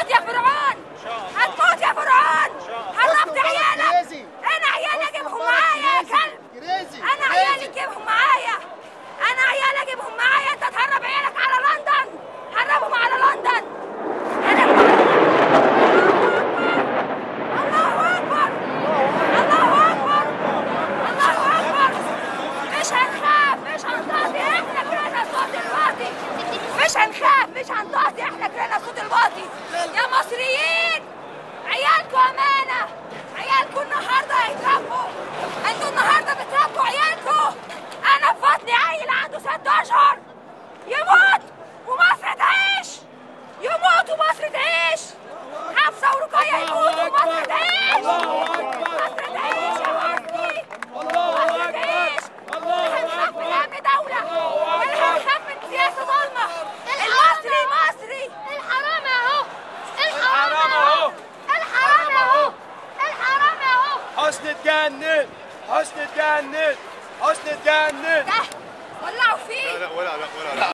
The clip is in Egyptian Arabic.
هتموت يا فرعون هتموت يا فرعون هربت عيالك كريزي. انا عيالي اجيبهم أصلاً معايا يا كريزي. كلب كريزي انا كريزي. عيالي اجيبهم معايا انا عيالي اجيبهم معايا انت تهرب عيالك على لندن هربهم على لندن انا الله اكبر الله اكبر الله اكبر مش هنخاف مش هنطاطي احنا كرهنا صوت الواطي مش هنخاف مش هنطاطي احنا كرهنا صوت الواطي يا مصريين عيالكم امانه عيالكم النهارده هيتربوا انتوا النهارده بتربوا عيالكم انا في بطني عيل عنده ست اشهر يموت ومصر تعيش يموت ومصر تعيش حفصه ورقيه يموتوا ومصر تعيش مصر تعيش يا مصري مصر تعيش هنخاف من امن دوله ولا هنخاف من سياسه ظلمه المصري مصري الحرام اهو الحرام اهو الحرام اهو الحرام اهو حسن تجنن حسن تجنن حسن تجنن ده ولعوا فيه لا ولا لا ولا لا